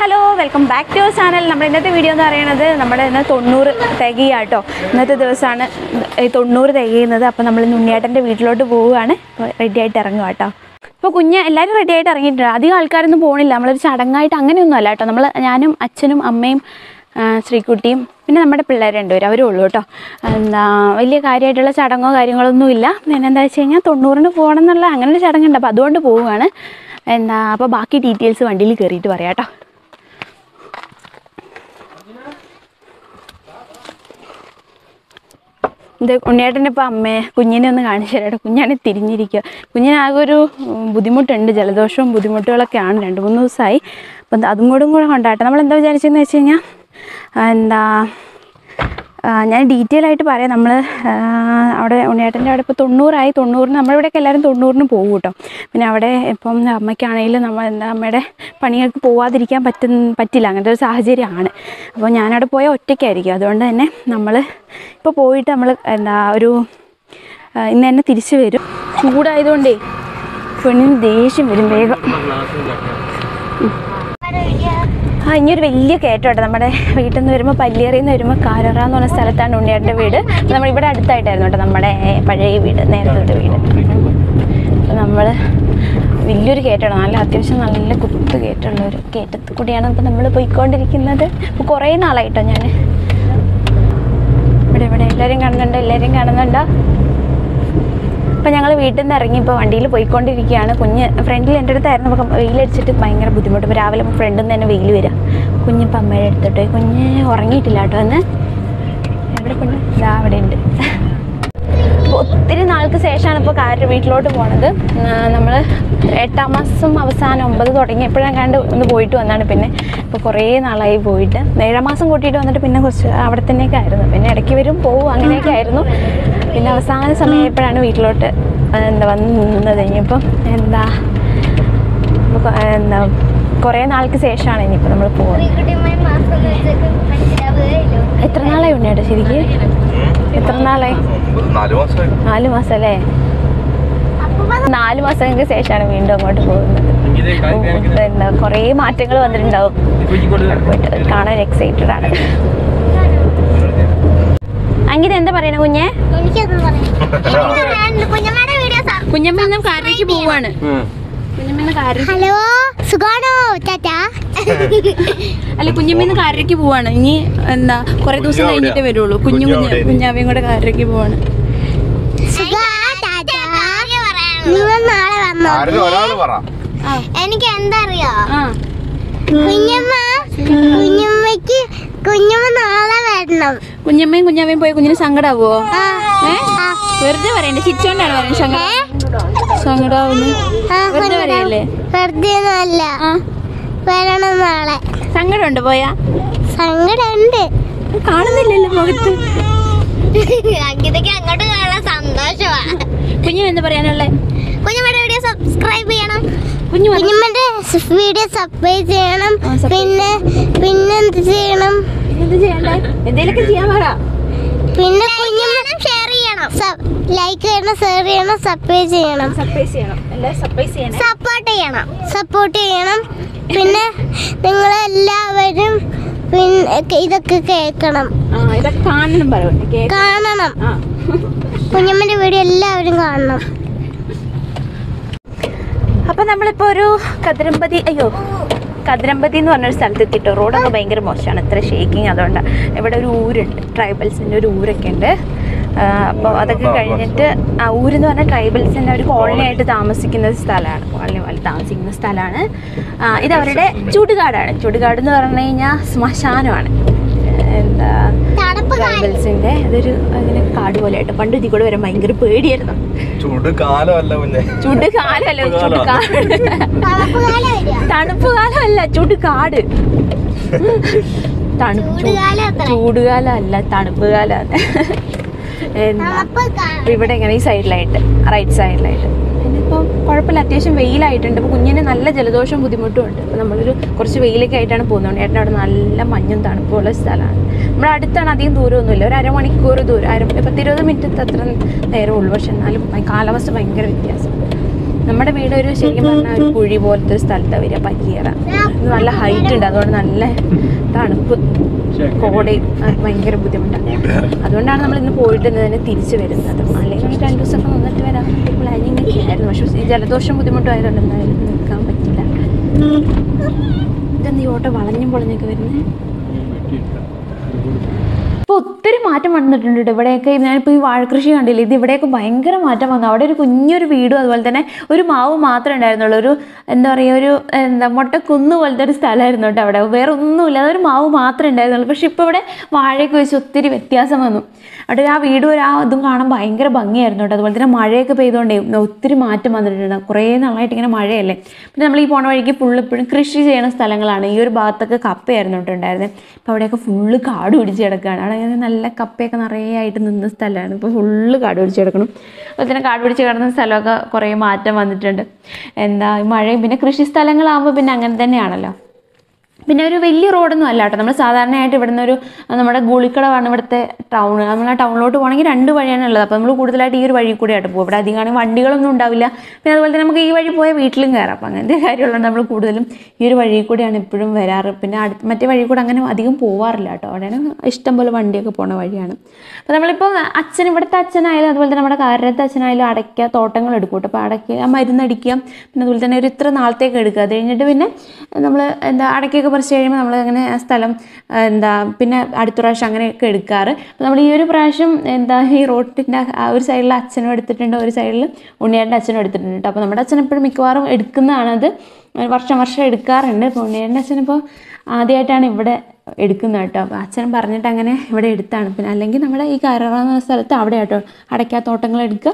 Hello welcome back to channel നമ്മുടെ ഇന്നത്തെ video എന്ന് പറയുന്നത് നമ്മുടെ ഇന്ന് തൊണ്ണൂറ് തികയാട്ടോ ഇന്നത്തെ ദിവസമാണ് ഈ തൊണ്ണൂറ് തികയുന്നത് അപ്പോൾ നമ്മൾ ഉണ്ണിയേട്ടൻ്റെ വീട്ടിലോട്ട് പോവുകയാണ് അപ്പോൾ റെഡി ആയിട്ട് ഇറങ്ങുക കേട്ടോ ഇപ്പോൾ കുഞ്ഞ് എല്ലാവരും റെഡി ആയിട്ട് ഇറങ്ങിയിട്ടുണ്ട് അധികം ആൾക്കാരൊന്നും പോകണില്ല നമ്മളൊരു ചടങ്ങായിട്ട് അങ്ങനെയൊന്നും അല്ല കേട്ടോ നമ്മൾ ഞാനും അച്ഛനും അമ്മയും ആ, ശ്രീകുട്ടിയും പിന്നെ നമ്മുടെ പിള്ളേർ രണ്ടുപേരും അവരും ഉള്ളൂ കേട്ടോ എന്താ വലിയ കാര്യമായിട്ടുള്ള ചടങ്ങോ കാര്യങ്ങളൊന്നും ഇല്ല പിന്നെ എന്താ വെച്ച് കഴിഞ്ഞാൽ തൊണ്ണൂറിന് പോകണം എന്നുള്ള അങ്ങനെ ഒരു ചടങ്ങുണ്ട് അപ്പോൾ അതുകൊണ്ട് പോവുകയാണ് എന്താ അപ്പോൾ ബാക്കി ഡീറ്റെയിൽസ് വണ്ടിയിൽ കയറിയിട്ട് പറയാം കേട്ടോ ഇത് ഉണ്ണിയേട്ടൻ്റെ ഇപ്പോൾ അമ്മയെ കുഞ്ഞിനെ ഒന്ന് കാണിച്ചു തരാം കേട്ടോ കുഞ്ഞാണ് തിരിഞ്ഞിരിക്കുക കുഞ്ഞിനാകെ ഒരു ഉം, ബുദ്ധിമുട്ടുണ്ട് ജലദോഷവും ബുദ്ധിമുട്ടുകളൊക്കെയാണ് രണ്ട് മൂന്ന് ദിവസമായി അപ്പം അതും കൂടെ കൂടെ കൊണ്ടാട്ടെ നമ്മൾ എന്താ വിചാരിച്ചതെന്ന് വെച്ച് കഴിഞ്ഞാൽ എന്താ ആ, ഞാൻ ഡീറ്റെയിൽ ആയിട്ട് പറയാം നമ്മൾ അവിടെ ഉണ്ണിയേട്ടൻ്റെ അവിടെ ഇപ്പോൾ തൊണ്ണൂറായി തൊണ്ണൂറിന് നമ്മളിവിടെയൊക്കെ എല്ലാവരും തൊണ്ണൂറിന് പോകും കേട്ടോ പിന്നെ അവിടെ ഇപ്പം അമ്മയ്ക്കാണെങ്കിലും നമ്മൾ എന്താ അമ്മയുടെ പണികൾക്ക് പോവാതിരിക്കാൻ പറ്റുന്ന പറ്റില്ല അങ്ങനത്തെ ഒരു സാഹചര്യമാണ് അപ്പോൾ ഞാനവിടെ പോയാൽ ഒറ്റയ്ക്കായിരിക്കും അതുകൊണ്ട് തന്നെ നമ്മൾ ഇപ്പോൾ പോയിട്ട് നമ്മൾ എന്താ ഒരു ആ, ഇന്ന് തന്നെ തിരിച്ചു വരും ചൂടായതുകൊണ്ടേ പെണ്ണിന് ദേഷ്യം വരും വേഗം ആ ഇനിയൊരു വലിയ കയറ്റോട്ടെ നമ്മുടെ വീട്ടിൽ നിന്ന് വരുമ്പോൾ പല്ലിയറിയിൽ നിന്ന് വരുമ്പോൾ കാരറ എന്ന് പറഞ്ഞ സ്ഥലത്താണ് ഉണ്ണിയേട്ടൻ്റെ വീട് അപ്പോൾ നമ്മൾ ഇവിടെ അടുത്തായിട്ടായിരുന്നു കേട്ടോ നമ്മുടെ പഴയ വീട് നേരത്തെ വീട് അപ്പോൾ നമ്മൾ വലിയൊരു കയറ്റമാണ് നല്ല അത്യാവശ്യം നല്ല കുത്ത് കയറ്റമുള്ള ഒരു കയറ്റത്തിൽ കൂടിയാണ് ഇപ്പോൾ നമ്മൾ പോയിക്കൊണ്ടിരിക്കുന്നത് ഇപ്പോൾ കുറേ നാളായിട്ടോ ഞാൻ ഇവിടെ ഇവിടെ എല്ലാവരും കാണുന്നുണ്ടോ എല്ലാവരും കാണുന്നുണ്ടോ അപ്പോൾ ഞങ്ങൾ വീട്ടിൽ നിന്ന് ഇറങ്ങി ഇപ്പോൾ വണ്ടിയിൽ പോയിക്കൊണ്ടിരിക്കുകയാണ് കുഞ്ഞ് ഫ്രണ്ടിൽ എൻ്റെ അടുത്തായിരുന്നു അപ്പോൾ വെയിലടിച്ചിട്ട് ഭയങ്കര ബുദ്ധിമുട്ട് ഇപ്പോൾ രാവിലെ ഫ്രണ്ടിൽ നിന്ന് തന്നെ വെയിൽ വരിക കുഞ്ഞിപ്പോൾ അമ്മയുടെ അടുത്തിട്ട് കുഞ്ഞ് ഉറങ്ങിയിട്ടില്ല കേട്ടോ എന്ന് എവിടെ പെണ്ണ് ഇതാ അവിടെ ഉണ്ട് അപ്പോൾ ഒത്തിരി നാൾക്ക് ശേഷമാണ് ഇപ്പോൾ കാര്യം വീട്ടിലോട്ട് പോണത് നമ്മൾ എട്ടാം മാസം അവസാനം ഒമ്പത് തുടങ്ങിയപ്പോഴാണ് കണ്ട് ഒന്ന് പോയിട്ട് വന്നാണ് പിന്നെ ഇപ്പോൾ കുറേ നാളായി പോയിട്ട് ഏഴാം മാസം കൂട്ടിയിട്ട് വന്നിട്ട് പിന്നെ കുറച്ച് അവിടെ തന്നെയൊക്കെ ആയിരുന്നു പിന്നെ ഇടയ്ക്ക് വരും പോവും അങ്ങനെയൊക്കെ ആയിരുന്നു പിന്നെ അവസാന സമയമായപ്പോഴാണ് വീട്ടിലോട്ട് എന്താ വന്ന് നിന്നത് ഇനിയിപ്പം എന്താ ഇപ്പൊ കൊ- എന്താ കുറേ നാൾക്ക് ശേഷമാണ് ഇനിയിപ്പോൾ നമ്മൾ പോകുന്നത് എത്ര നാളായി ഉണ്ണിയേട്ടാ ശരിക്കും എത്ര നാളായി നാല് മാസമായി നാല് മാസം അല്ലേ നാല് മാസങ്ങൾക്ക് ശേഷമാണ് വീണ്ടും അങ്ങോട്ട് പോകുന്നത് ഓ, എന്താ കുറേ മാറ്റങ്ങൾ വന്നിട്ടുണ്ടാവും പോയിട്ട് കാണാൻ എക്സൈറ്റഡ് ആണ് അങ്ങനെ എന്താ പറയണ കുഞ്ഞെ കുഞ്ഞമ്മയുടെ വീഡിയോസാ കുഞ്ഞമ്മ ഇന്ന് കാരയ്ക്ക് പോവാണ് കുഞ്ഞമ്മ ഇന്ന് കാര ഹലോ സുഖാണോ ചാച്ചാ അല്ല കുഞ്ഞമ്മ ഇന്ന് കാരയ്ക്ക് പോവാണ് ഇനി എന്താ കുറെ ദിവസം കുഞ്ഞു കഴിഞ്ഞിട്ടേ എവിടെയാ? വരുള്ളൂ കുഞ്ഞു കുഞ്ഞു കുഞ്ഞ് എവിടെയാ? കുഞ്ഞാവയും കൂടെ കാരയ്ക്ക് പോവാണ് സുഖാ ചാച്ചാ നിങ്ങൾ നാളെ വന്നോ ആരെങ്കിലും ഒരാള് പറ ആ എനിക്ക് എന്താ അറിയോ ആ കുഞ്ഞമ്മ കുഞ്ഞമ്മക്ക് കുഞ്ഞമ്മ നാളെ വരണം കുഞ്ഞമ്മയും കുഞ്ഞാവയും പോയി കുഞ്ഞിന് സങ്കടാവോ ആ, ഏ ആ, വെറുതെ പറയണ്ടേ ചിരിച്ചോണ്ടാണ് പറയുന്നത് സങ്കടം സങ്കടാവുന്നു ആ, വെറുതെ പറയല്ലേ വെറുതെ ഒന്നുമല്ല ആ വരണം നാളെ സങ്കടമുണ്ട് പോയാ സങ്കടുണ്ട് കാണുന്നില്ലല്ലോ മുഖത്ത് അങ്കിതയ്ക്ക് അങ്ങോട്ട് കാണാൻ സന്തോഷമാ കുഞ്ഞു എന്താ പറയാനുള്ളേ കുഞ്ഞമ്മയുടെ വീഡിയോ സബ്സ്ക്രൈബ് ചെയ്യണം കുഞ്ഞു വന്നോ? കുഞ്ഞമ്മന്റെ വീഡിയോ സബ്സ്ക്രൈബ് ചെയ്യണം ആ, subscribe. പിന്നെ പിന്നെ എന്ത് ചെയ്യണം എന്ത് ചെയ്യണ്ടേ എന്തേലൊക്കെ ചെയ്യാൻ പറ പിന്നെ കുഞ്ഞമ്മ ഷെയർ ചെയ്യണം ലൈക്ക് ചെയ്യണം ഷെയർ ചെയ്യണം സബ്സ്ക്രൈബ് ചെയ്യണം സർപ്രൈസ് ചെയ്യണം എല്ലാവരും സർപ്രൈസ് ചെയ്യണേ സപ്പോർട്ട് ചെയ്യണം സപ്പോർട്ട് ചെയ്യണം പിന്നെ നിങ്ങളെല്ലാവരും പിന്നെ ഇതൊക്കെ കേൾക്കണം ആ ഇതൊക്കെ കാണണം പറയുന്നത് കേക്ക് കാണണം ആ കുഞ്ഞമ്മന്റെ വീഡിയോ എല്ലാവരും കാണണം അപ്പോൾ നമ്മളിപ്പോൾ ഒരു കതിരമ്പതി അയ്യോ കതിരമ്പതി എന്ന് പറഞ്ഞൊരു സ്ഥലത്ത് എത്തിയിട്ട് റോഡൊക്കെ ഭയങ്കര മോശമാണ് ഇത്ര ഷേക്കിങ് അതുകൊണ്ട് ഇവിടെ ഒരു ഊരുണ്ട് ട്രൈബൽസിൻ്റെ ഒരു ഊരൊക്കെ ഉണ്ട് അപ്പോൾ അതൊക്കെ കഴിഞ്ഞിട്ട് ആ ഊരെന്ന് പറഞ്ഞാൽ ട്രൈബൽസിൻ്റെ ഒരു കോളനി ആയിട്ട് താമസിക്കുന്ന ഒരു സ്ഥലമാണ് കോളനി പോലെ താമസിക്കുന്ന സ്ഥലമാണ് ആ, ഇത് അവരുടെ ചുടുകാടാണ് ചുടുകാട് എന്ന് പറഞ്ഞു കഴിഞ്ഞാൽ ശ്മശാനമാണ് എന്താ തണുപ്പ് കാലം ട്രൈബൽസിൻ്റെ അതൊരു അതിന് കാട് പോലെ ആയിട്ട് പണ്ട് ഇതിൽ കൂടെ വരാൻ ഭയങ്കര പേടിയായിരുന്നു ചൂട് കാലമല്ല കുഞ്ഞെ ചുട് കാലല്ല ചുട് കാട് തണുപ്പ് കാലം വരിക തണുപ്പ് കാലമല്ല ചുട് കാട് തണുപ്പ് ചൂടുകാലം അത്ര. ചൂടുകാലമല്ല തണുപ്പ് കാലമാണ് എന്താ തണുപ്പ് കാലം അപ്പൊ ഇവിടെ ഇങ്ങനെ ഈ സൈഡിലായിട്ട് റൈറ്റ് സൈഡിലായിട്ട് ഇനിയിപ്പം കുഴപ്പമില്ല അത്യാവശ്യം വെയിലായിട്ടുണ്ട് അപ്പോൾ കുഞ്ഞിന് നല്ല ജലദോഷവും ബുദ്ധിമുട്ടും ഉണ്ട് അപ്പോൾ നമ്മളൊരു കുറച്ച് വെയിലൊക്കെ ആയിട്ടാണ് പോകുന്നത് ഏട്ടൻ അവിടെ നല്ല മഞ്ഞും തണുപ്പുള്ള സ്ഥലമാണ് നമ്മുടെ അടുത്താണ് അധികം ദൂരമൊന്നുമില്ല ഒരു അരമണിക്കൂർ ദൂരം അര പത്തിരുപത് മിനിറ്റ് അത്ര നേരമേ ഉള്ളൂ പക്ഷെ എന്നാലും ഭയ- കാലാവസ്ഥ ഭയങ്കര വ്യത്യാസം നമ്മുടെ വീട് ഒരു ശരിക്കും പറഞ്ഞാൽ ഒരു കുഴി പോലത്തെ ഒരു സ്ഥലത്താണ് വരിക പല്ലിയറ ഇത് നല്ല ഹൈറ്റ് ഉണ്ട് അതുകൊണ്ട് നല്ല തണുപ്പ് കോടയും അത് ഭയങ്കര ബുദ്ധിമുട്ടാണ് കൂട്ടുകാരൻ അതുകൊണ്ടാണ് നമ്മൾ ഇന്ന് പോയിട്ട് തന്നെ തിരിച്ചു വരുന്നത് അല്ലെങ്കിൽ ഒരു രണ്ട് ദിവസമൊക്കെ നിന്നിട്ട് വരാൻ പ്ലാനിങ് ഒക്കെ ആയിരുന്നു പക്ഷേ ഈ ജലദോഷം ബുദ്ധിമുട്ടായതുകൊണ്ട് എന്തായാലും നിൽക്കാൻ പറ്റില്ല ഇതെന്ത് ഈ ഓട്ടോ വളഞ്ഞും പൊളഞ്ഞൊക്കെ വരുന്നത് ഇപ്പോൾ ഒത്തിരി മാറ്റം വന്നിട്ടുണ്ട് കേട്ടോ ഇവിടെയൊക്കെ ഞാനിപ്പോൾ ഈ വാഴക്കൃഷി കണ്ടില്ലേ ഇത് ഇവിടെയൊക്കെ ഭയങ്കര മാറ്റം വന്നു അവിടെ ഒരു കുഞ്ഞൊരു വീടും അതുപോലെ തന്നെ ഒരു മാവ് മാത്രമേ ഉണ്ടായിരുന്നുള്ളൂ ഒരു എന്താ പറയുക ഒരു എന്താ മുട്ടക്കുന്ന് പോലത്തെ ഒരു സ്ഥലമായിരുന്നു കേട്ടോ അവിടെ വേറെ ഒന്നുമില്ല അതൊരു മാവ് മാത്രമേ ഉണ്ടായിരുന്നുള്ളൂ പക്ഷെ ഇപ്പോൾ ഇവിടെ വാഴയൊക്കെ വെച്ച് ഒത്തിരി വ്യത്യാസം വന്നു അവിടെ ആ വീടും ഒരു ആ ഇതും കാണാൻ ഭയങ്കര ഭംഗിയായിരുന്നു കേട്ടോ അതുപോലെ തന്നെ മഴയൊക്കെ പെയ്തുകൊണ്ടേ ഒത്തിരി മാറ്റം വന്നിട്ടുണ്ട് കുറേ നാളായിട്ട് ഇങ്ങനെ മഴയല്ലേ പിന്നെ നമ്മൾ ഈ പോണ വഴിക്ക് ഫുള്ള് ഇപ്പോഴും കൃഷി ചെയ്യുന്ന സ്ഥലങ്ങളാണ് ഈ ഒരു ഭാഗത്തൊക്കെ കപ്പയായിരുന്നു കേട്ടോ ഉണ്ടായിരുന്നത് ഇപ്പോൾ അവിടെയൊക്കെ ഫുള്ള് കാട് പിടിച്ച് കിടക്കുകയാണ് അവിടെ ഇങ്ങനെ നല്ല കപ്പയൊക്കെ നിറയെ ആയിട്ട് നിന്ന സ്ഥലമാണ് ഇപ്പോൾ ഫുള്ള് കാട് പിടിച്ച് കിടക്കണം അതുപോലെ തന്നെ കാട് പിടിച്ച് കിടന്ന സ്ഥലമൊക്കെ കുറേ മാറ്റം വന്നിട്ടുണ്ട് എന്താ ഈ മഴയും പിന്നെ കൃഷി സ്ഥലങ്ങളാകുമ്പോൾ പിന്നെ അങ്ങനെ തന്നെയാണല്ലോ പിന്നെ ഒരു വലിയ റോഡൊന്നും അല്ല കേട്ടോ നമ്മൾ സാധാരണയായിട്ട് ഇവിടുന്ന് ഒരു നമ്മുടെ ഗുളിക്കടവാണ് ഇവിടുത്തെ ടൗൺ നമ്മൾ ആ ടൗണിലോട്ട് പോകണമെങ്കിൽ രണ്ട് വഴിയാണ് ഉള്ളത് അപ്പോൾ നമ്മൾ കൂടുതലായിട്ട് ഈ ഒരു വഴി കൂടിയായിട്ട് പോകും ഇവിടെ അധികമാണ് വണ്ടികളൊന്നും ഉണ്ടാവില്ല പിന്നെ അതുപോലെ തന്നെ നമുക്ക് ഈ വഴി പോയാൽ വീട്ടിലും കയറാം അപ്പോൾ അങ്ങനത്തെ കാര്യമുള്ളത് നമ്മൾ കൂടുതലും ഈ ഒരു വഴി കൂടിയാണ് ഇപ്പോഴും വരാറ് പിന്നെ അടുത്ത് മറ്റേ വഴി കൂടെ അങ്ങനെ അധികം പോവാറില്ല കേട്ടോ അവിടെയാണ് ഇഷ്ടം പോലെ വണ്ടിയൊക്കെ പോണ വഴിയാണ് അപ്പോൾ നമ്മളിപ്പോൾ അച്ഛൻ ഇവിടുത്തെ അച്ഛനായാലും അതുപോലെ തന്നെ നമ്മുടെ കാരത്തെ അച്ഛനായാലും അടയ്ക്ക തോട്ടങ്ങൾ എടുക്കും കേട്ടോ അപ്പോൾ അടയ്ക്ക ആ മരുന്നടിക്കുക പിന്നെ അതുപോലെ തന്നെ ഒരു ഇത്ര നാളത്തേക്ക് എടുക്കുക അത് കഴിഞ്ഞിട്ട് പിന്നെ നമ്മൾ എന്താ അടയ്ക്കൊക്കെ പറിച്ച് കഴിയുമ്പോൾ നമ്മൾ അങ്ങനെ ആ സ്ഥലം ആ, എന്താ പിന്നെ അടുത്ത പ്രാവശ്യം അങ്ങനെയൊക്കെ എടുക്കാറ് അപ്പോൾ നമ്മൾ ഈ ഒരു പ്രാവശ്യം എന്താ ഈ റോട്ടിൻ്റെ ആ ഒരു സൈഡിൽ അച്ഛനും എടുത്തിട്ടുണ്ട് ഒരു സൈഡിൽ ഉണ്ണിയേട്ടൻ്റെ അച്ഛനും എടുത്തിട്ടുണ്ട് കേട്ടോ അപ്പോൾ നമ്മുടെ അച്ഛൻ എപ്പോഴും മിക്കവാറും എടുക്കുന്നതാണത് വർഷം വർഷം എടുക്കാറുണ്ട് ഇപ്പോൾ ഉണ്ണിയേട്ടൻ്റെ അച്ഛനിപ്പോൾ ആദ്യമായിട്ടാണ് ഇവിടെ എടുക്കുന്നത് കേട്ടോ അപ്പോൾ അച്ഛൻ പറഞ്ഞിട്ട് അങ്ങനെ ഇവിടെ എടുത്താണ് പിന്നെ അല്ലെങ്കിൽ നമ്മുടെ ഈ കയറ എന്ന സ്ഥലത്ത് അവിടെ കേട്ടോ അടയ്ക്കാത്തോട്ടങ്ങൾ എടുക്കുക